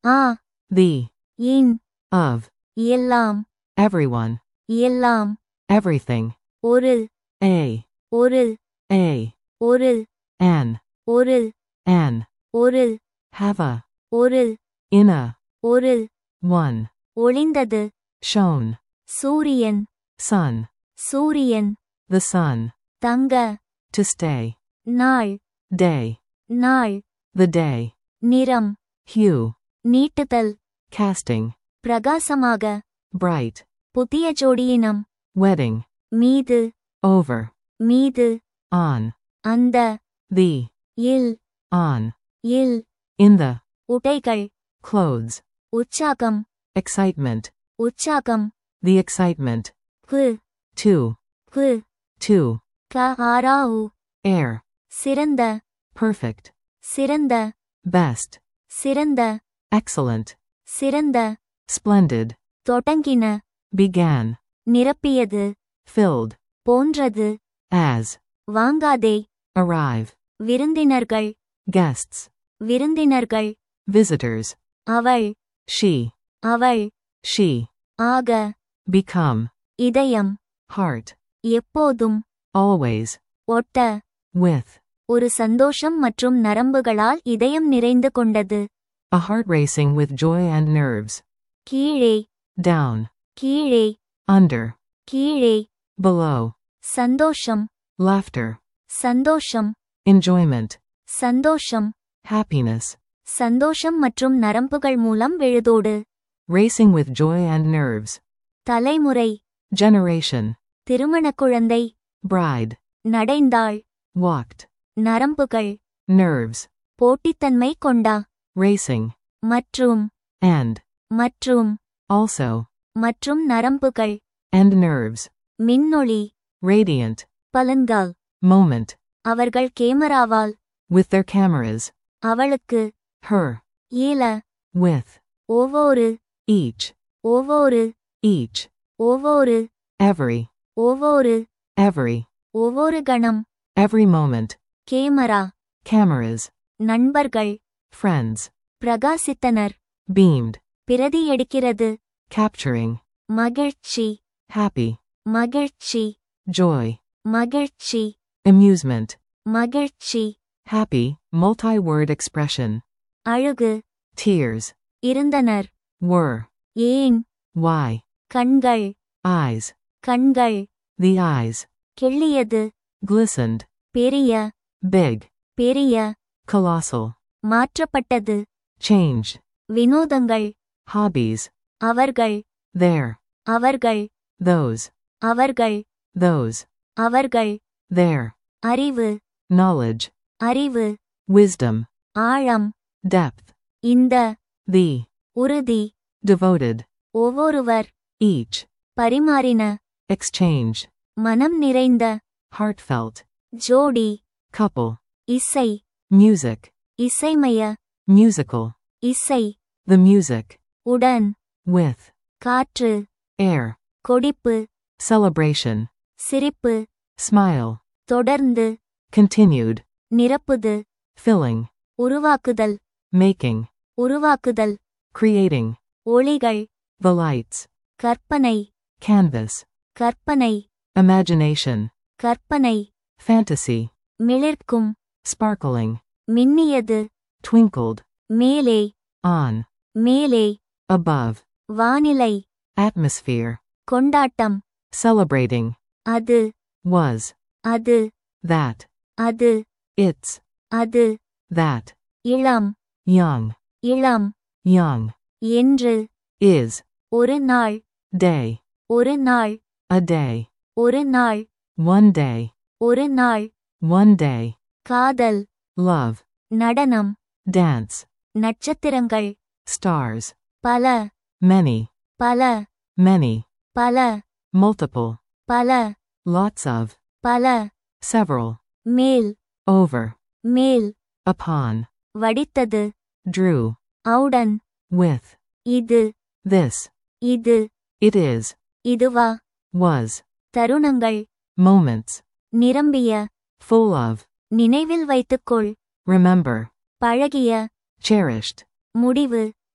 ஆ the, இன் of, எல்லாம் everyone, எல்லாம் everything, ஒரு a, ஒரு a, ஒரு an, ஒரு an, ஒரு have a, ஒரு in a, ஒரு one, ஒளிந்தது shown, சூரியன் sun, சூரியன் the sun, தங்க to stay, நாள் day, நாள் the day, நிறம் hue, நீட்டுதல் casting, பிரகாசமாக bright, புதிய ஜோடியினம் wedding, மீது over, மீது on, அந்த the, இல் on, இல் in the, உடைகள் clothes, உற்சாகம் excitement, உற்சாகம் the excitement, கு to, கு to, க ஆராவு air, சிறந்த perfect, சிறந்த best, சிறந்த excellent, சிறந்த splendid, தொடங்கின began, நிரப்பியது filled, போன்றது as, வாங்காதே arrive, விருந்தினர்கள் guests, விருந்தினர்கள் visitors, அவள் she, அவள் she, ஆக become, இதயம் heart, எப்போதும் always, ஒட்ட with, ஒரு சந்தோஷம் மற்றும் நரம்புகளால் இதயம் நிறைந்து கொண்டது a heart racing with joy and nerves, கீழே down, கீழே under, கீழே below, சந்தோஷம் laughter, சந்தோஷம் enjoyment, சந்தோஷம் happiness, சந்தோஷம் மற்றும் நரம்புகள் மூலம் விழுதோடு racing with joy and nerves, தலைமுறை generation, திருமணக் குழந்தை bride, நடைந்தாள் walked, நரம்புகள் nerves, போட்டித்தன்மை கொண்டா racing, மற்றும் and, மற்றும் also, மற்றும் நரம்புகள் and nerves, மின்னொளி radiant, பலன்கள் moment, அவர்கள் கேமராவால் with their cameras, அவளுக்கு her, ஈல with, ஒவ்வொரு each, ஒவ்வொரு each, ஒவ்வொரு every, ஒவ்வொரு every, ஒவ்வொரு கணம் every moment, கேமரா cameras, நண்பர்கள் friends, பிரகாசித்தனர் beamed, பிரதி எடுக்கிறது capturing, மகிழ்ச்சி happy, மகிழ்ச்சி joy, மகிழ்ச்சி amusement, மகிழ்ச்சி happy, multi-word expression, அழுகு tears, இருந்தனர் were, ஏன் why, கண்கள் eyes, கண்கள் the eyes, கிள்ளியது glistened, பெரிய big, பெரிய colossal, மாற்றப்பட்டது changed, வினோதங்கள் hobbies, அவர்கள் there, அவர்கள் those, அவர்கள் those, அவர்கள் there, அறிவு knowledge, அறிவு wisdom, ஆழம் depth, இந்த the, உறுதி devoted, ஒவ்வொருவர் each, பரிமாறின exchange, மனம் நிறைந்த heartfelt, ஜோடி couple, இசை music, இசைமய musical, இசை the music, உடன் with, காற்று air, கொடிப்பு celebration, சிரிப்பு smile, தொடர்ந்து continued, நிரப்புது filling, உருவாக்குதல் making, உருவாக்குதல் creating, ஒளிகள் the lights, கற்பனை canvas, கற்பனை imagination, கற்பனை fantasy, மிளிர்க்கும் sparkling, மின்னியது twinkled, மேலே on, மேலே above, வானிலை atmosphere, கொண்டாட்டம் celebrating, அது was, அது that, அது it's, அது that, இளம் young, இளம் young, என்று is, ஒரு நாள் day, ஒரு நாள் a day, ஒரு நாள் one day, ஒரு நாள் one day, காதல் love, நடனம் dance, நட்சத்திரங்கள் stars, பல many, பல many, பல multiple, பல lots of, பல several, மேல் over, மேல் upon, வடித்தது drew, அவுடன் with, இது this, இது it is, இதுவா was, தருணங்கள் moments, நிரம்பிய full of, நினைவில் வைத்துக்கொள் remember, பழகிய cherished, முடிவு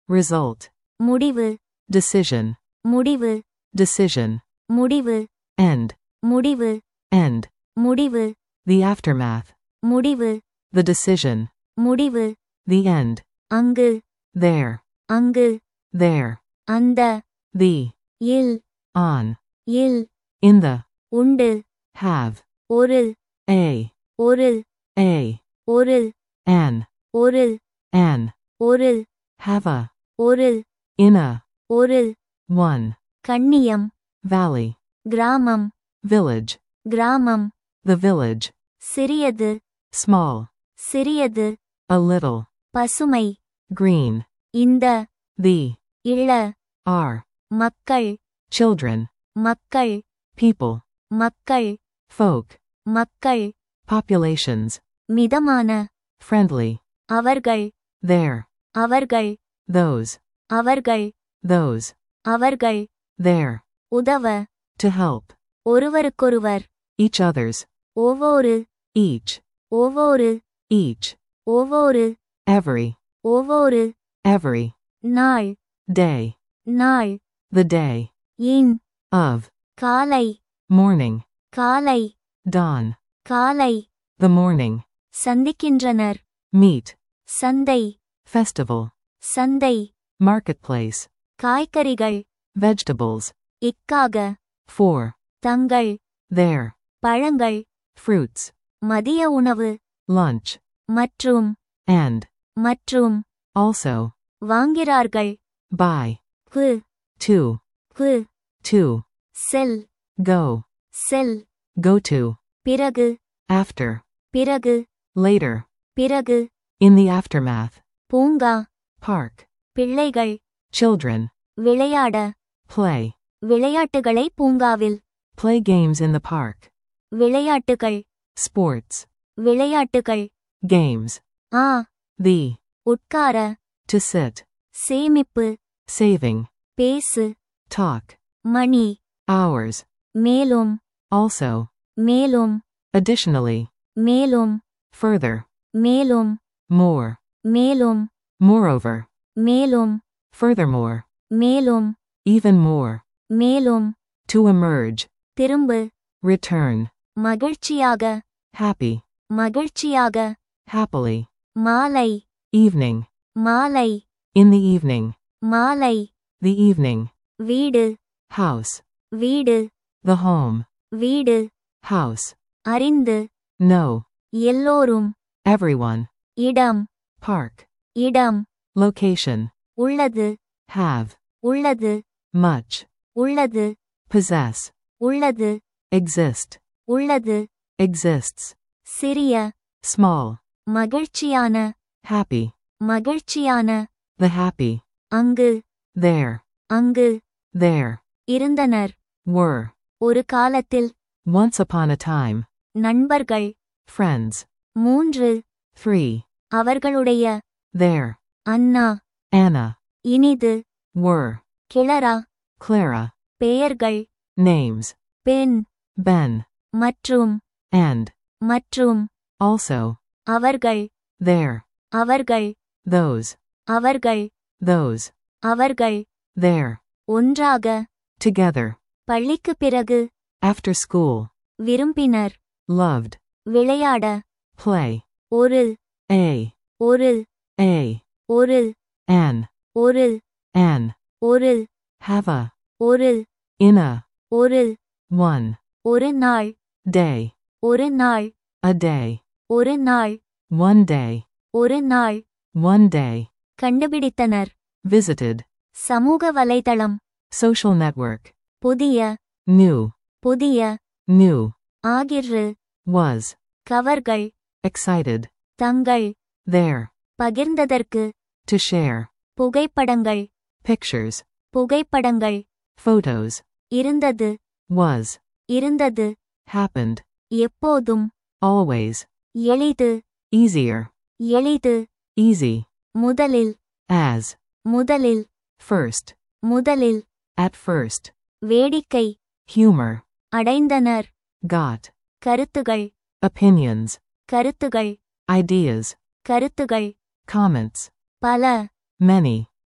result, முடிவு decision, முடிவு decision, முடிவு end, முடிவு end, முடிவு the aftermath, முடிவு the decision, முடிவு the end, அங்கு there, அங்கு there, அந்த the, இல் on, இல் in the, உண்டு have, ஒரு a, ஒரு a, ஒரு an, ஒரு an, ஒரு have a, ஒரு in a, ஒரு one, கண்ணியம் valley, கிராமம் village, கிராமம் the village, சிறியது small, சிறியது a little, பசுமை green, இந்த the, இள are, மக்கள் children, மக்கள் people, மக்கள் folk, மக்கள் populations, மிதமான friendly, அவர்கள் there, அவர்கள் those, அவர்கள் those, அவர்கள் there, உதவ to help, ஒருவருக்கொருவர் each other's, ஒவ்வொரு each, ஒவ்வொரு each, ஒவ்வொரு every, ஒவ்வொரு every, நாள் day, நாள் the day, இன் of, காலை morning, காலை dawn, காலை the morning, சந்திக்கின்றனர் meet, சந்தை festival, சந்தை marketplace, காய்கறிகள் vegetables, இக்காக for, தங்கள் there, பழங்கள் fruits, மதிய உணவு lunch, மற்றும் and, மற்றும் also, வாங்கிறார்கள் buy, கு to, கு to, sell go, sell go to, பிறகு after, பிறகு later, பிறகு in the aftermath, பூங்கா park, பிள்ளைகள் children, விளையாட play, விளையாட்டுகளை பூங்காவில் play games in the park, விளையாட்டுகள் sports, விளையாட்டுகள் games, ஆ the, உட்கார to sit, சேமிப்பு saving, பேசு talk, மணி hours, மேலும் also, மேலும் additionally, மேலும் further, மேலும் more, மேலும் moreover, மேலும் furthermore, மேலும் even more, மேலும் to emerge, திரும்பு return, மகிழ்ச்சியாக happy, மகிழ்ச்சியாக happily, மாலை evening, மாலை in the evening, மாலை the evening, வீடு house, வீடு the home, வீடு house, அறிந்து no, எல்லோரும் everyone, இடம் park, இடம் location, உள்ளது have, உள்ளது much, உள்ளது possess, உள்ளது exist, உள்ளது exists, சிறிய small, மகிழ்ச்சியான happy, மகிழ்ச்சியான the happy, அங்கு there, அங்கு there, இருந்தனர் were, ஒரு காலத்தில் once upon a time, நண்பர்கள் friends, மூன்று three, அவர்களுடைய there, அண்ணா Anna, இனிது were, கிளரா Clara, பெயர்கள் names, பெண் Ben, மற்றும் and, மற்றும் also, அவர்கள் there, அவர்கள் those, அவர்கள் those, அவர்கள் there, ஒன்றாக together, பள்ளிக்கு பிறகு after school, விரும்பினர் loved, விளையாட play, ஒரு a, ஒரு a, ஒரு an, ஒரு an, ஒரு have a, ஒரு in a, ஒரு one, ஒரு நாள் day, ஒரு நாள் a day, ஒரு நாள் one day, ஒரு நாள் one day, கண்டுபிடித்தனர் visited, சமூக வலைதளம் social network, புதிய new, புதிய new, ஆகிரு was, கவர்கள் excited, தங்கள் there, பகிர்ந்ததற்கு to share, புகைப்படங்கள் pictures, புகைப்படங்கள் photos, இருந்தது was, இருந்தது happened, எப்போதும் always, எளிது easier, எளிது easy, முதலில் as, முதலில் first, முதலில் at first, வேடிக்கை humor, அடைந்தனர் got, கருத்துகள் opinions, கருத்துகள் ideas, கருத்துகள் comments, பல many,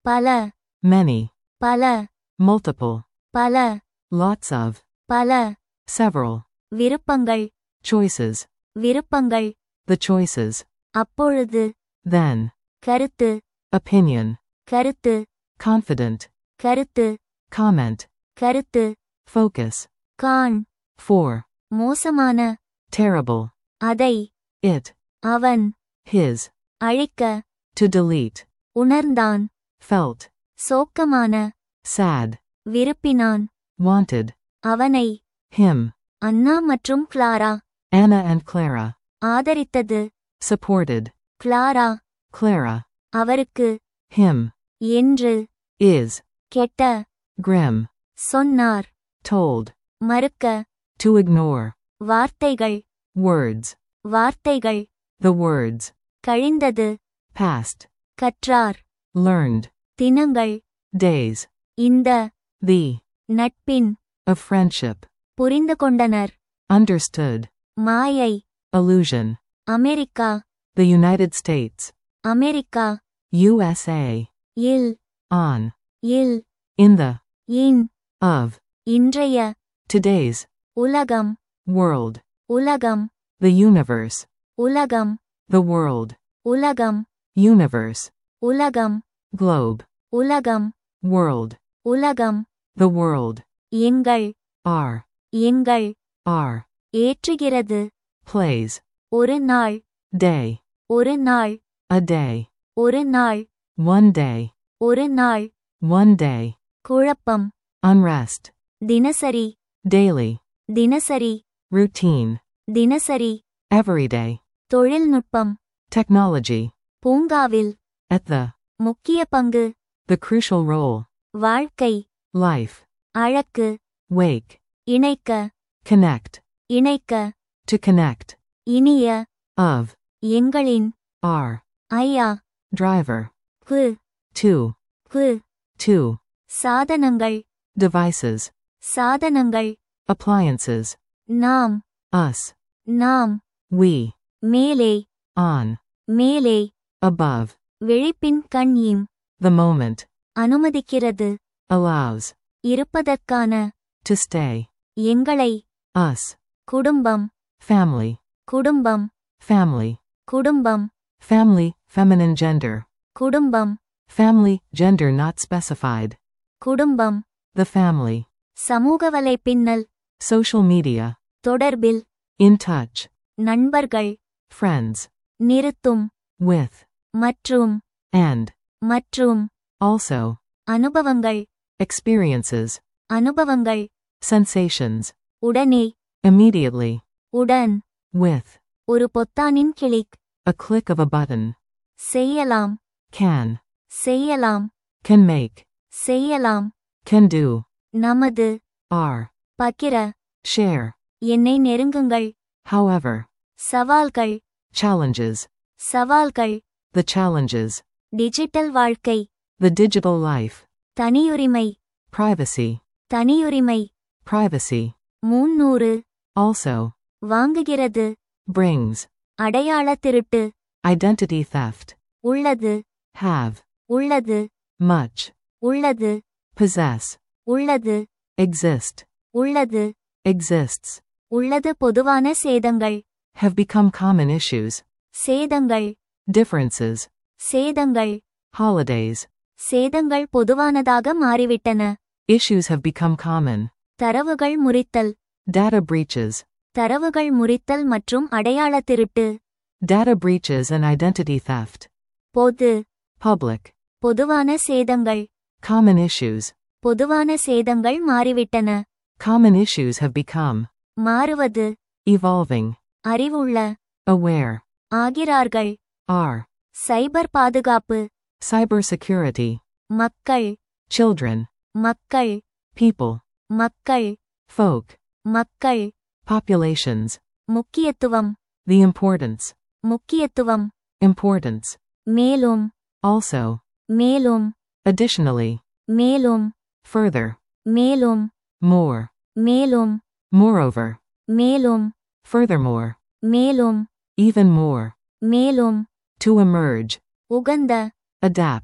பல many, பல multiple, பல lots of, பல several, விருப்பங்கள் choices, விருப்பங்கள் the choices, அப்பொழுது then, கருத்து opinion, கருத்து confident, கருத்து comment, கருத்து focus, கான் for, மோசமான terrible, அதை it, அவன் his, அழிக்க to delete, உணர்ந்தான் felt, சோக்கமான sad, விருப்பினான் wanted, அவனை him, அண்ணா மற்றும் கிளாரா Anna and Clara, ஆதரித்தது supported, கிளாரா Clara, அவருக்கு him, என்று is, கெட்ட grim, சொன்னார் told, மறுக்க to ignore, வார்த்தைகள் words, வார்த்தைகள் the words, கழிந்தது past, கற்றார் learned, தினங்கள் days, இந்த the, நட்பின் of friendship, புரிந்து கொண்டனர் understood, மாயை illusion, America the United States, America USA, இல் on, இல் in the, இன் of, இன்றைய today's, உலகம் world, உலகம் the universe, உலகம் the world, உலகம் universe, உலகம் globe, உலகம் world, உலகம் the world, எங்கள் are, எங்கள் are, ஏற்றுகிறது plays, ஒரு நாள் day, ஒரு நாள் a day, ஒரு நாள் one day, ஒரு நாள் one day, குழப்பம் unrest, தினசரி daily, தினசரி routine, தினசரி everyday, தொழில்நுட்பம் technology, பூங்காவில் at the, முக்கிய பங்கு the crucial role, வாழ்க்கை life, அழக்கு wake, இணைக்க connect, இணைக்க to connect, இனிய of, எங்களின் are, ஐயா driver, கு to, கு to, சாதனங்கள் devices, சாதனங்கள் appliances, நாம் us, நாம் we, மேலே on, மேலே above, விழிப்பின் கண் இம் the moment, அனுமதிக்கிறது allows, இருப்பதற்கான to stay, எங்களை us, குடும்பம் family, குடும்பம் family, குடும்பம் family, feminine gender, குடும்பம் family, gender not specified, குடும்பம் the family, சமூக வலைப்பின்னல் social media, தொடர்பில் in touch, நண்பர்கள் friends, நிறுத்தும் with, மற்றும் and, மற்றும் also, அனுபவங்கள் experiences, அனுபவங்கள் sensations, உடனே immediately, உடன் with, ஒரு பொத்தானின் click a click of a button, செய்யலாம் can, செய்யலாம் can make, செய்யலாம் can do, நமது are, பகிர share, என்னை நெருங்குங்கள் however, சவால்கள் challenges, சவால்கள் the challenges, டிஜிட்டல் வாழ்க்கை the digital life, தனியுரிமை privacy, தனியுரிமை privacy, முன்னூறு also, வாங்குகிறது brings, அடையாள திருட்டு identity theft, உள்ளது have, உள்ளது much, உள்ளது possess, உள்ளது exist, உள்ளது exists, உள்ளது பொதுவான சேதங்கள் have become common issues, சேதங்கள் differences, சேதங்கள் holidays, சேதங்கள் பொதுவானதாக மாறிவிட்டன issues have become common, தரவுகள் முறித்தல் data breaches, தரவுகள் முறித்தல் மற்றும் அடையாள திருட்டு data breaches and identity theft, பொது public, பொதுவான சேதங்கள் common issues, பொதுவான சேதங்கள் மாறிவிட்டன common issues have become, மாறுவது evolving, அறிவுள்ள aware, ஆகிறார்கள் are, சைபர் பாதுகாப்பு cybersecurity, மக்கள் children, மக்கள் people, மக்கள் folk, மக்கள் populations, முக்கியத்துவம் the importance, முக்கியத்துவம் importance, மேலும் also, மேலும் additionally, மேலும் further, மேலும் more, மேலும் moreover, மேலும் furthermore, மேலும் even more, மேலும் to emerge, உகந்த adapt,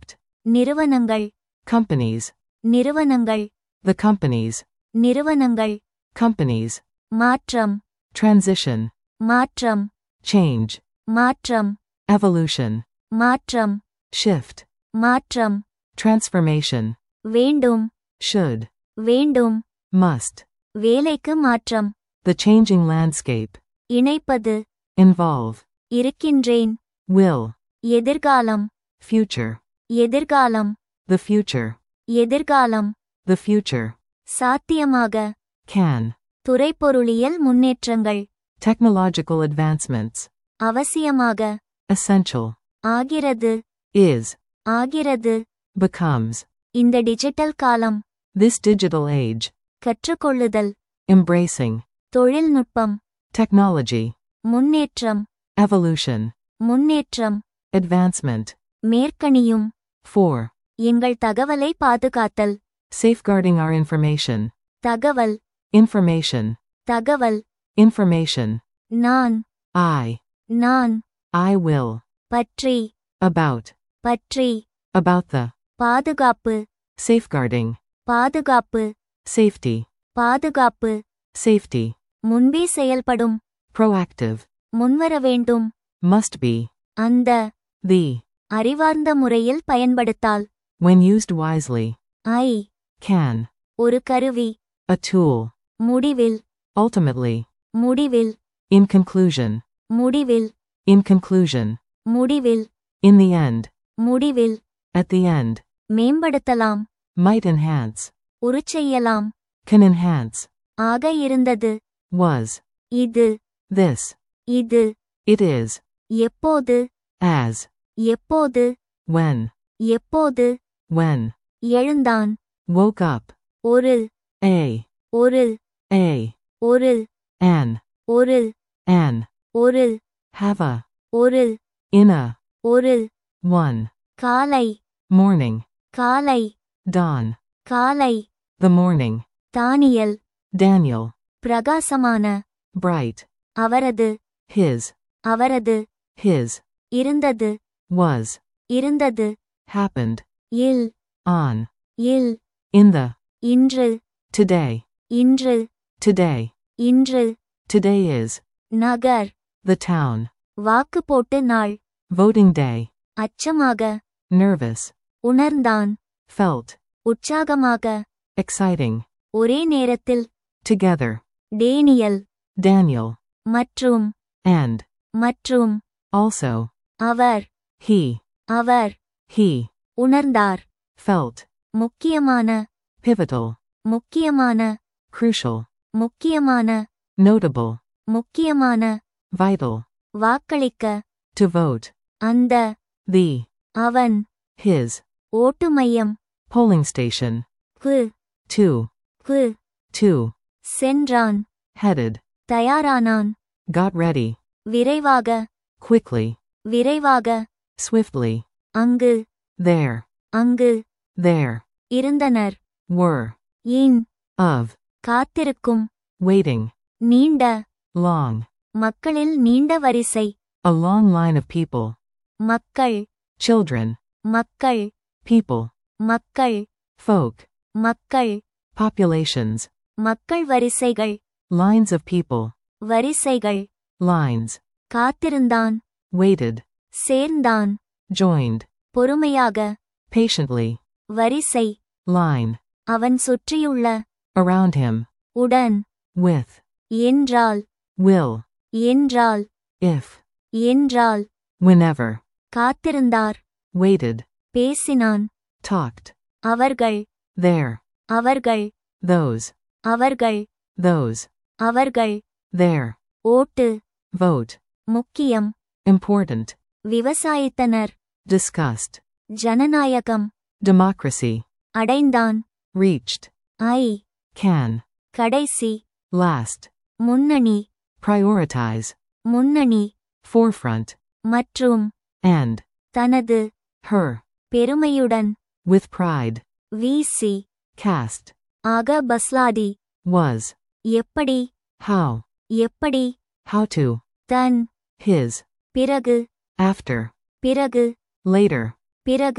நிறுவனங்கள் companies, நிறுவனங்கள் the companies, நிறுவனங்கள் companies, மாற்றம் transition, மாற்றம் change, மாற்றம் evolution, மாற்றம் shift, மாற்றம் transformation, வேண்டும் should, வேண்டும் must, வேலைக்கு மாற்றம் the changing landscape, இணைப்பது involve, இருக்கின்றேன் will, எதிர்காலம் future, எதிர்காலம் the future, எதிர்காலம் the future, சாத்தியமாக can, துறைப்பொருளியல் முன்னேற்றங்கள் technological advancements, அவசியமாக essential, ஆகிறது is, ஆகிறது becomes, இந்த டிஜிட்டல் காலம் this digital age, கற்றுக்கொள்ளுதல் embracing, தொழில்நுட்பம் technology, முன்னேற்றம் evolution, முன்னேற்றம் advancement, மேற்கணியும் for, எங்கள் தகவலை பாதுகாத்தல் safeguarding our information, தகவல் information, தகவல் information, நான் I, நான் I will, பற்றி about, பற்றி about the, பாதுகாப்பு safeguarding, பாதுகாப்பு safety, பாதுகாப்பு safety, முன்பே செயல்படும் proactive, முன்வர வேண்டும் must be, அந்த the, அறிவார்ந்த முறையில் பயன்படுத்தால் when used wisely, I can, ஒரு கருவி a tool, முடிவில் ultimately, முடிவில் in conclusion, முடிவில் in conclusion, முடிவில் in the end, முடிவில் at the end, மேம்படுத்தலாம் might enhance, உருச்செய்யலாம் can enhance, ஆக இருந்தது was, இது this, இது it is, எப்போது as, எப்போது when, எப்போது when, எழுந்தான் woke up, ஒரு a, ஒரு a, ஒரு an, ஒரு an, ஒரு have a, ஒரு in a, ஒரு one, காலை morning, காலை dawn, காலை the morning, தானியல் Daniel, பிரகாசமான bright, அவரது his, அவரது his, இருந்தது was, இருந்தது happened, இல் on, இல் in the, இன்று today, இன்று today, இன்று today is, நகர் the town, வாக்கு போட்டு நாள் voting day, அச்சமாக nervous, உணர்ந்தான் felt, உற்சாகமாக exciting, ஒரே நேரத்தில் together, டேனியல் Daniel, மற்றும் and, மற்றும் also, அவர் he, அவர் he, உணர்ந்தார் felt, முக்கியமான pivotal, முக்கியமான crucial, முக்கியமான notable, முக்கியமான vital, வாக்களிக்க to vote, அந்த the, அவன் his, ஓட்டு மையம் polling station, கு to, கு to, சென்றான் headed, தயாரானான் got ready, விரைவாக quickly, விரைவாக swiftly, அங்கு there, அங்கு there, இருந்தனர் were, இன் of, காத்திருக்கும் waiting, நீண்ட long, மக்களில் நீண்ட வரிசை a long line of people, மக்கள் children, மக்கள் people, மக்கள் folk, மக்கள் populations, மக்கள் வரிசைகள் lines of people, வரிசைகள் lines, காத்திருந்தான் waited, சேர்ந்தான் joined, பொறுமையாக patiently, வரிசை line, அவன் சுற்றியுள்ள around him, உடன் with, என்றால் will, என்றால் if, என்றால் whenever, காத்திருந்தார் waited, பேசினான் talked, அவர்கள் there, அவர்கள் those, அவர்கள் those, அவர்கள் there, ஓட்டு vote, முக்கியம் important, விவசாயித்தனர் discussed, ஜனநாயகம் democracy, அடைந்தான் reached, ஐ can, கடைசி last, முன்னணி prioritize, முன்னணி forefront, மற்றும் and, தனது her, பெருமையுடன் with pride, வீசி cast, ஆக பஸ்லாதி was, எப்படி how, எப்படி how to, தன் his, பிறகு after, பிறகு later, பிறகு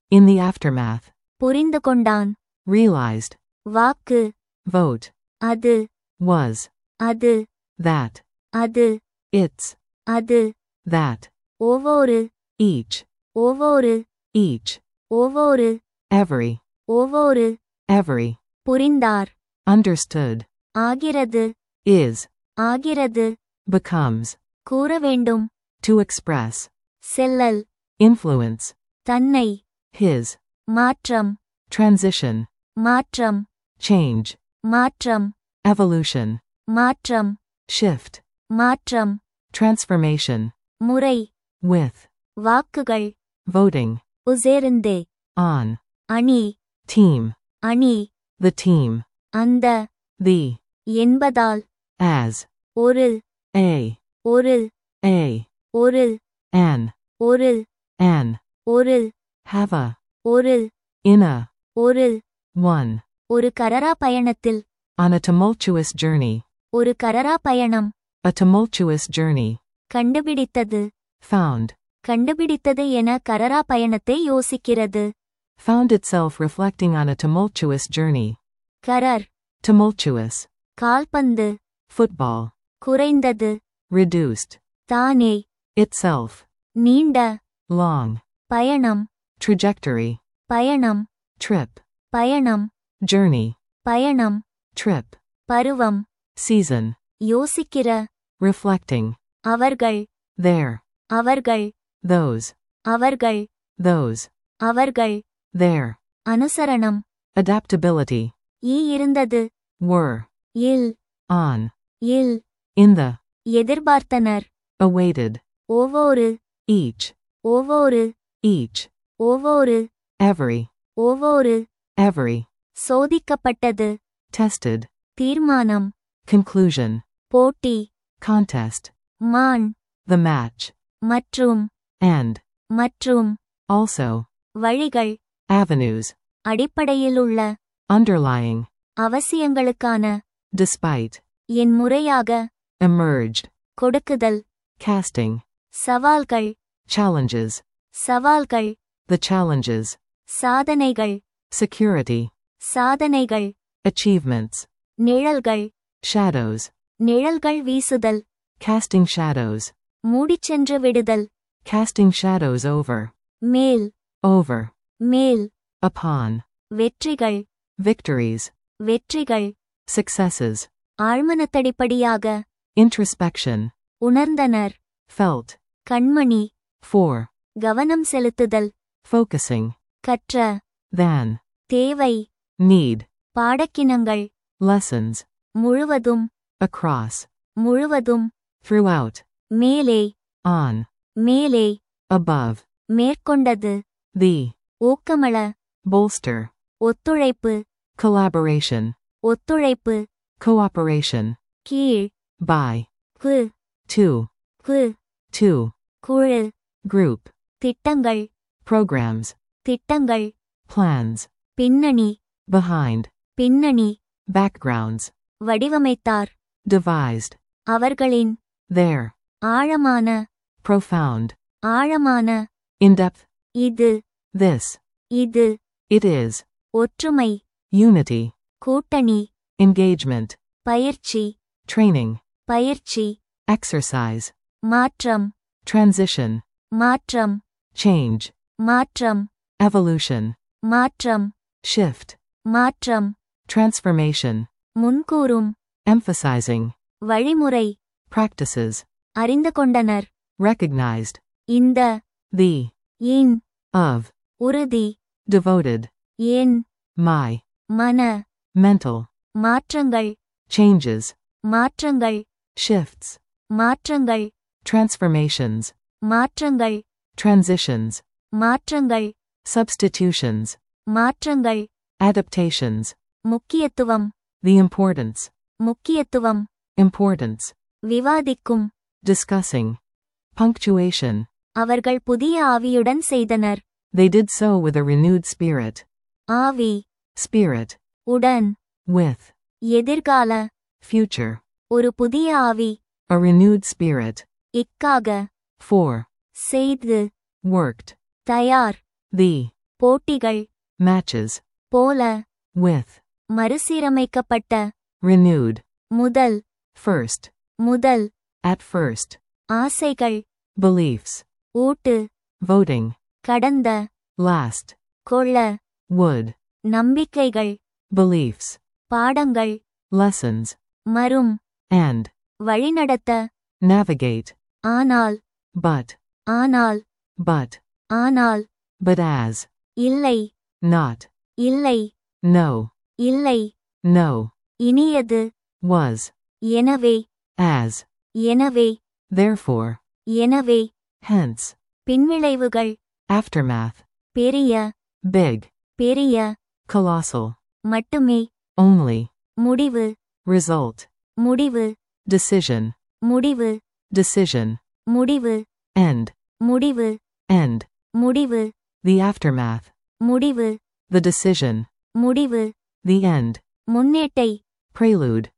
In the aftermath. புரிந்து கொண்டான் Realized. வாக்கு Vote. அது Was. அது That. அது It's. அது That. ஒவ்வொரு Each. ஒவ்வொரு Each. ஒவ்வொரு Every. ஒவ்வொரு Every. புரிந்தார் Understood. ஆகிறது Is. ஆகிறது Becomes. கூற வேண்டும் To express. செல்லல் Influence. தன்னை His. மாற்றம் Transition. மாற்றம் Change. மாற்றம் Evolution. மாற்றம் Shift. மாற்றம் Transformation. முறை With. வாக்குகள் Voting. உசேர்ந்தே On. அணி Team. அணி The team. அந்த The. என்பதால் As. ஒரு A. ஒரு A. ஒரு An. ஒரு An. ஒரு Have a. ஒரு In a. ஒரு One. ஒரு கரரா பயணத்தில் On a tumultuous journey. ஒரு கரரா பயணம் A tumultuous journey. கண்டுபிடித்தது Found. கண்டுபிடித்தது என கரரா பயணத்தை யோசிக்கிறது Found itself reflecting on a tumultuous journey. கரர் Tumultuous. கால்பந்து Football. குறைந்தது Reduced. தானே Itself. நீண்ட Long. பயணம் Trajectory. பயணம் Trip. பயணம் Journey. பயணம் Trip. பருவம் Season. யோசிக்கிற Reflecting. அவர்கள் There. அவர்கள் Those. அவர்கள் Those. அவர்கள் There. அனுசரணம் Adaptability. ஈ இருந்தது Were. Will On. இல் In the. எதிர்பார்த்தனர் Awaited. ஒவ்வொரு Each. ஒவ்வொரு Each. ஒவ்வொரு Every. ஒவ்வொரு Every. சோதிக்கப்பட்டது Tested. தீர்மானம் Conclusion. போட்டி Contest. மான் The match. மற்றும் And. மற்றும் Also. வழிகள் Avenues. அடிப்படையிலுள்ள Underlying. அவசியங்களுக்கான Despite. என் முறையாக Emerged. கொடுக்குதல் Casting. சவால்கள் Challenges. சவால்கள் The challenges. சாதனைகள் Security. சாதனைகள் Achievements. நிழல்கள் Shadows. நிழல்கள் வீசுதல் Casting shadows. மூடிச்சென்று விடுதல் Casting shadows over. மேல் Over. மேல் Upon. வெற்றிகள் Victories. வெற்றிகள் Successes. ஆழ்மனத்தடிப்படியாக Introspection. உணர்ந்தனர் Felt. கண்மணி For. கவனம் செலுத்துதல் Focusing. கற்ற Than. தேவை Need. பாடக்கிணங்கள் Lessons. முழுவதும் Across. முழுவதும் Throughout. மேலே On. மேலே Above. மேற்கொண்டது The. ஊக்கமள Bolster. ஒத்துழைப்பு Collaboration. ஒத்துழைப்பு Cooperation. கீழ் By. கு To. கு To. குழு Group. திட்டங்கள் Programs. திட்டங்கள் Plans. பின்னணி Behind. பின்னணி Backgrounds. வடிவமைத்தார் Devised. அவர்களின் There. ஆழமான Profound. ஆழமான In depth. இது This. இது It is. ஒற்றுமை Unity. கூட்டணி Engagement. பயிற்சி Training. பயிற்சி Exercise. மாற்றம் Transition. மாற்றம் Change. மாற்றம் Evolution. மாற்றம் Shift. மாற்றம் Transformation. முன்கூறும் Emphasizing. வழிமுறை Practices. அறிந்து கொண்டனர் Recognized. இந்த The. இன் Of. உறுதி Devoted. N My. மன Mental. மாற்றங்கள் Changes. மாற்றங்கள் Shifts. மாற்றங்கள் Transformations. மாற்றங்கள் Transitions. மாற்றங்கள் Substitutions. மாற்றங்கள் Adaptations. முக்கியத்துவம் The importance. முக்கியத்துவம் Importance. விவாதிக்கும் Discussing. Punctuation. அவர்கள் புதிய ஆவியுடன் செய்தனர் They did so with a renewed spirit. ஆவி Spirit. உடன் With. எதிர்கால Future. ஒரு புதிய ஆவி A renewed spirit. இக்காக For. செய்து Worked. தயார் The. போட்டிகள் matches, போல with, மறுசீரமைக்கப்பட்ட renewed, முதல் first, முதல் at first, ஆசைகள் beliefs, ஊட்டு voting, கடந்த last, கொள்ள would, நம்பிக்கைகள் beliefs, பாடங்கள் lessons, மரும் and, வழிநடத்த navigate, ஆனால் but, ஆனால் but, ஆனால் but as, இல்லை not, இல்லை no, இல்லை no, இனியது was, எனவே as, எனவே therefore, எனவே hence, பின்விளைவுகள் aftermath, பெரிய big, பெரிய colossal, மட்டுமே only, முடிவு result, முடிவு decision, முடிவு decision, முடிவு end, முடிவு end, முடிவு the aftermath, முடிவு the decision, முடிவு the end, முன்னேட்டை prelude,